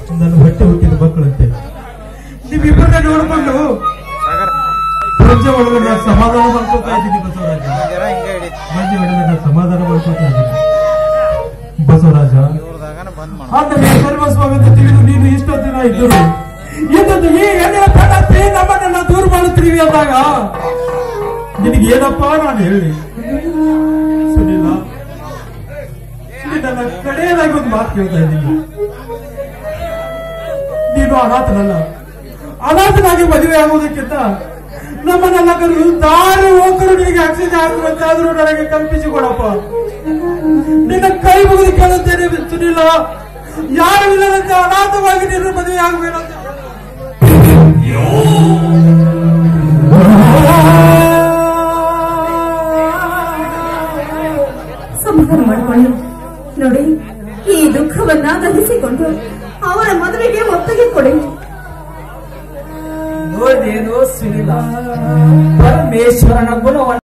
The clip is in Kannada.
ನನ್ನ ಹೊಟ್ಟೆ ಹುಟ್ಟಿದ ಮಕ್ಕಳಂತೆ ನೀವಿಬ್ಬರನ್ನ ನೋಡ್ಕೊಂಡು ಪ್ರಜೆ ಒಳಗಡೆ ಸಮಾಧಾನ ಮಾಡ್ಕೊತಾ ಇದ್ದೀನಿ ಬಸವರಾಜ ಜರ ಹಿಂಗೆ ಹಿಡಿ ಪ್ರಜೆ ಒಳಗಡೆ ಸಮಾಧಾನ ಮಾಡ್ಕೊತಾ ಇದ್ದೀನಿ ಬಸವರಾಜ ಇವ್ರದಾಗನ ಬಂದ್ ಮಾಡ ಆದರೆ ಸರ್ವಸ್ವಾಮಿ ಅಂತ ತಿಳಿದು ನೀನು ಇಷ್ಟು ದಿನ ಇದ್ದರು ಇಂಥದ್ದು ಈ ಎಣ್ಣೆಯ ಪಟಾಕಿ ನಮ್ಮನ್ನೆಲ್ಲ ದೂರ ಮಾಡುತ್ತೀವಿ ಅಂದಾಗ ನಿನಗೆ ಏನಪ್ಪ ನಾನು ಹೇಳಿ ಸುನಿಲ ನನ್ನ ಕಡೆಯದಾಗಿ ಒಂದು ಮಾತು ಕೇಳ್ತಾ ಇದ್ದೀನಿ ನೀನು ಅನಾಥನಲ್ಲ ಅನಾಥನಾಗಿ ಮದುವೆ ಆಗುವುದಕ್ಕಿಂತ ನಮ್ಮನ್ನೆಲ್ಲ ಕರೆದು ದಾರಿ ಹೋಗರು ನಿನಗೆ ಆಕ್ಸಿಜನ್ ಹಾಕುವಂತಾದ್ರೂ ನನಗೆ ಕಲ್ಪಿಸಿಕೊಡಪ್ಪ ನಿನ್ನ ಕೈ ಮುಗಿದು ಕೇಳುತ್ತೇನೆ ಸುನಿಲ ಯಾರು ಇಲ್ಲದಂತೆ ಅನಾಥವಾಗಿ ನೀನು ಮದುವೆ ಆಗಬೇಕಂತ ಸಮಾಧಾನ ಮಾಡಿಕೊಳ್ಳಿ ನೋಡಿ ಈ ದುಃಖವನ್ನ ದಹಿಸಿಕೊಂಡು ಅವರ ಮದುವೆಗೆ ಒಪ್ಪಿಗೆ ಕೊಡಿ ನೋಡೇನು ಸುನಿಲ ಪರಮೇಶ್ವರನ ಗುಣವನ್ನು